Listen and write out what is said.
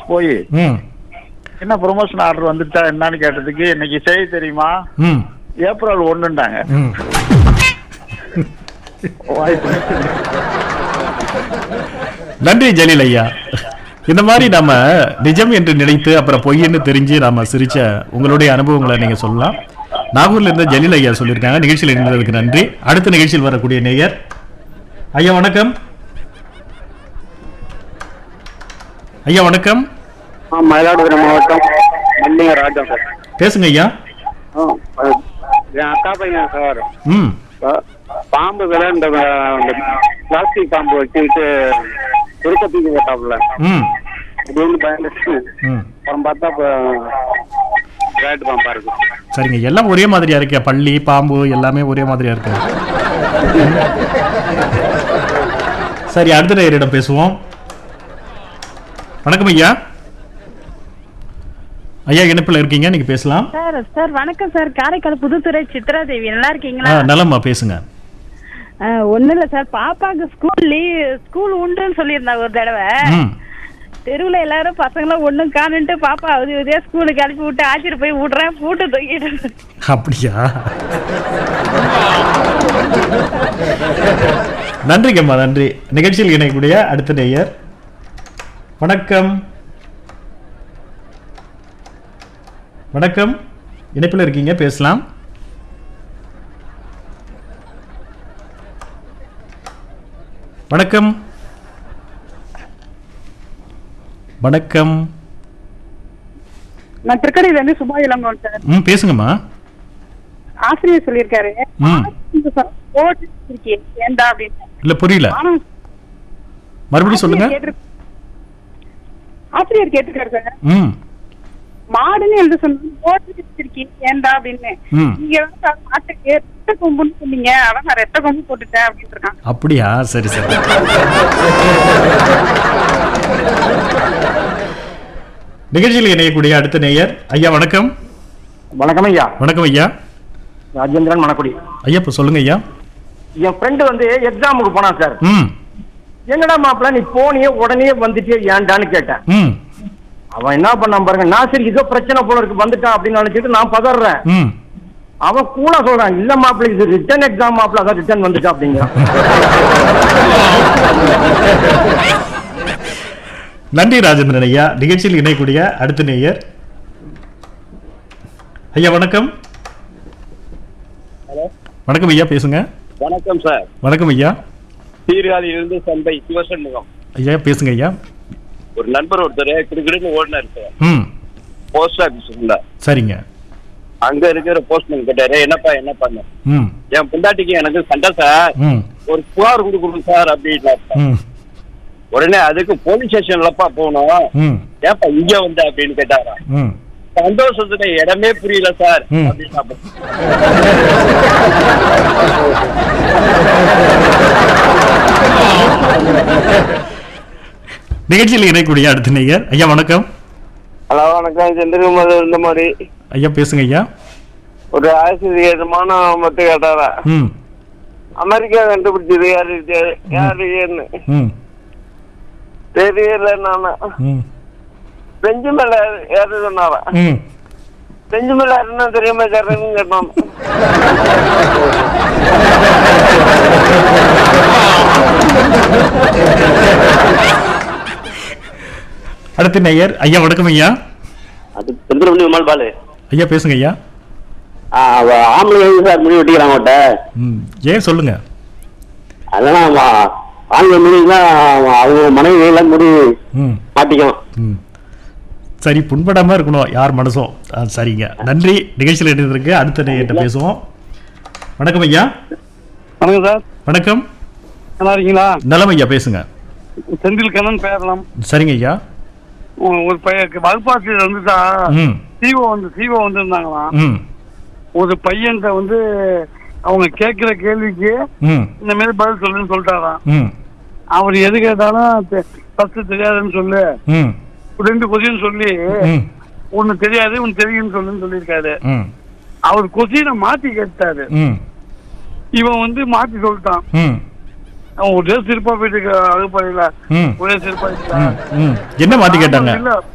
போய் ம் என்ன ப்ரொமோஷன் ஆர்டர் வந்துட்டா என்னன்னு கேட்டதுக்கு இன்னைக்கு செய்தி தெரியுமா ம் ஏப்ரல் ஒண்ணுண்டாங்க ம் வாய்ப்பு நன்றி ஜலீல் ஐயா இந்த மாதிரி நம்ம நிஜம் என்று நினைத்து அப்புறம் பொய்ன்னு தெரிஞ்சு நாம சிரிச்ச உங்களுடைய அனுபவங்களை நீங்க சொல்லலாம் நாகூர்ல இருந்து ஜலீல் ஐயா சொல்லியிருக்காங்க நிகழ்ச்சியில் இருந்ததுக்கு நன்றி அடுத்த நிகழ்ச்சியில் வரக்கூடிய நேயர் ஐயா வணக்கம் ஐயா வணக்கம் ஆ, மயிலாடுதுறை மாவட்டம் மல்லிங்க ராஜா சார் பேசுங்க ஐயா ஆ, அஹ், என் அக்கா பையன் சார் ம் பா- பாம்பு விலை இந்த இந்த பிளாஸ்டிக் பாம்பு வச்சுக்கிட்டு திருப்பதிக்கு போட்டாப்புல ம் இது வந்து பயந்துச்சு ம் அப்புறம் பார்த்தா இப்போ ரேட்டு பாம்பா இருக்கு சரிங்க எல்லாம் ஒரே மாதிரியா இருக்கே பள்ளி பாம்பு எல்லாமே ஒரே மாதிரியா இருக்கு சரி அடுத்த நேயரிடம் பேசுவோம் வணக்கம் ஐயா ஐயா இணைப்பில் இருக்கீங்க நீங்க பேசலாம் சார் சார் வணக்கம் சார் காரைக்கால் புதுத்துறை சித்ரா தேவி நல்லா ஆ இருக்கீங்களா நலம்மா பேசுங்க ஒன்றும் இல்லை சார் பாப்பாக்கு ஸ்கூல் லீவ் ஸ்கூல் உண்டுன்னு சொல்லியிருந்தாங்க ஒரு தடவை ம் தெருவில் எல்லாரும் பசங்களும் ஒன்றும் காணுன்ட்டு பாப்பா உதவி உதவியா ஸ்கூலுக்கு அனுப்பி விட்டு ஆச்சிட்டு போய் விட்றேன் பூட்டு தூக்கிட்டு அப்படியா நன்றிங்கம்மா நன்றி நிகழ்ச்சியில் இணையக்கூடிய அடுத்த நேயர் வணக்கம் வணக்கம் இணைப்பில் இருக்கீங்க பேசலாம் வணக்கம் வணக்கம் நான் திருக்கடையில இருந்து சுபா இளங்கோன் சார் ம் பேசுங்கம்மா ஆசிரியர் சொல்லியிருக்காரு ம் ஓட்டு இருக்கே ஏண்டா அப்படின்னு இல்ல புரியல ஆனா மறுபடியும் சொல்லுங்க ஆசிரியர் கேட்டிரு- ஆசிரியர் கேட்டிருக்காரு சார் ம் மாடுன்னு எழுத சொன்னீங்க ஓட்டு இருக்கீங்க ஏண்டா அப்படின்னு ம். நீங்க வந்து சார் மாட்டுக்கு ரெட்ட கொம்புன்னு சொன்னீங்க அதான் நான் ரெட்ட கொம்பு போட்டுட்டேன் அப்படின்னு இருக்கான் அப்படியா சரி சரி நிகழ்ச்சியில் இணையக்கூடிய அடுத்த நேயர் ஐயா வணக்கம் வணக்கம் ஐயா வணக்கம் ஐயா ராஜேந்திரன் மணக்குடி ஐயா இப்போ சொல்லுங்க ஐயா என் ஃப்ரெண்டு வந்து எக்ஸாமுக்கு போனான் சார் ம் என்னடா மாப்பிள்ள நீ போனியே உடனே வந்துட்டே ஏன்டான்னு கேட்டேன் ம் அவன் என்ன பண்ணான் பாருங்க நான் சரி ஏதோ பிரச்சனை போல இருக்கு வந்துட்டான் அப்படின்னு நினைச்சிட்டு நான் பதறேன் ம் அவன் கூலா சொல்றான் இல்ல மாப்பிள்ள இது ரிட்டர்ன் எக்ஸாம் மாப்பிள்ள அதான் ரிட்டர்ன் வந்துட்டா அப்படிங்கிறான் நன்றி ராஜேந்திரன் ஐயா நிகழ்ச்சியில் இணையக்கூடிய அடுத்த நேயர் ஐயா வணக்கம் வணக்கம் ஐயா பேசுங்க வணக்கம் சார் வணக்கம் ஐயா சீர்காழியிலிருந்து சந்தை சிவசண்முகம் ஐயா பேசுங்க ஐயா ஒரு நண்பர் ஒருத்தர் கிடுக்கிடுன்னு ஓடினார் சார் ம் போஸ்ட் ஆபீஸ்ல சரிங்க அங்க இருக்கிற போஸ்ட்மேன் கேட்டாரு என்னப்பா என்ன பண்ண ம் என் பொண்டாட்டிக்கு எனக்கு சண்டை சார் ம் ஒரு புகார் கொடுக்கணும் சார் அப்படின்னாரு ம் உடனே அதுக்கு போலீஸ் ஸ்டேஷன்லப்பா போகணும் ம் ஏப்பா இங்க வந்த அப்படின்னு கேட்டாரா ம் சந்தோஷத்துல இடமே புரியல சார் ம். அப்படின்னு நிகழ்ச்சியில் இணையக்கூடிய அடுத்த நேயர் ஐயா வணக்கம் ஹலோ வணக்கம் செந்தில்குமார் இந்த மாதிரி ஐயா பேசுங்க ஐயா ஒரு ஆசிரியர் மாணவ மட்டும் கேட்டாரா ம் அமெரிக்கா கண்டுபிடிச்சது யாரு யாருன்னு ம் தெரியல நானு ம் பெஞ்சு மேல யாரு சொன்னாரா ம் பெஞ்சு மேல யாருன்னா தெரியாம கேட்டேன்னு கேட்டோம் அடுத்த நேயர் ஐயா வணக்கம் ஐயா அது செந்தில்மணி விமல் பாலு ஐயா பேசுங்க ஐயா ஆம்பளை சார் முடி வெட்டிக்கிறாங்க அவட்ட ம் ஏன் சொல்லுங்க அதெல்லாம் ஆண்கள் முடிதான் அவங்க மனைவி எல்லாம் முடி ம் மாட்டிக்கும் ம் சரி புண்படாம இருக்கணும் யார் மனசும் ஆ, சரிங்க நன்றி நிகழ்ச்சியில் இணைந்திருக்கு அடுத்த நேயர்கிட்ட பேசுவோம் வணக்கம் ஐயா வணக்கம் சார் வணக்கம் நல்லா இருக்கீங்களா நலம் ஐயா பேசுங்க செந்தில் கண்ணன் பேரலாம் சரிங்க ஐயா ஒரு பையன் வகுப்பாசிரியர் வந்துட்டா ம் சிஓ வந்து சிஓ வந்திருந்தாங்களாம் ம் ஒரு பையன்கிட்ட வந்து அவங்க கேட்கிற கேள்விக்கு ம் இந்த மாதிரி பதில் சொல்லுன்னு சொல்லிட்டாராம் ம் அவர் எது கேட்டாலும் ஃபர்ஸ்ட் தெரியாதுன்னு சொல்லு ம் ரெண்டு கொஸ்டின் சொல்லி ம் ஒன்னு தெரியாது ஒன்னு தெரியும்னு சொல்லுன்னு சொல்லியிருக்காரு ம் அவர் கொஸ்டினை மாத்தி கேட்டாரு ம் இவன் வந்து மாத்தி சொல்லிட்டான் ம் அவன் ஒரே சிறப்பா போயிட்டு வகுப்பறையில ம் ஒரே சிறப்பா ம் ம் என்ன மாத்தி கேட்டாங்க இல்ல